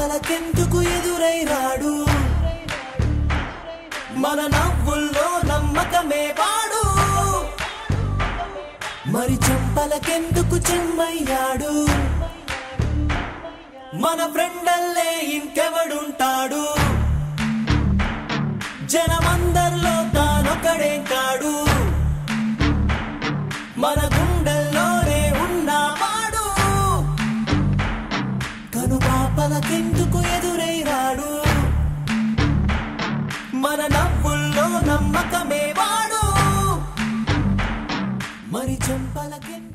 పాపలకెందుకు ఎదురై రాడు మన నవ్వుల్లో నమ్మకమే వాడు మరి చెంపలకెందుకు చెమ్మయ్యాడు మన ఫ్రెండల్లే ఇంకెవడుంటాడు జనమందరిలో తానొకడే కాడు మన గుండెల్లోనే ఉన్నవాడు కను పాపలకెందుకు ఎదురై రాడు మన నవ్వుల్లో నమ్మకమే వాడు మరి చెంపలకెందుకు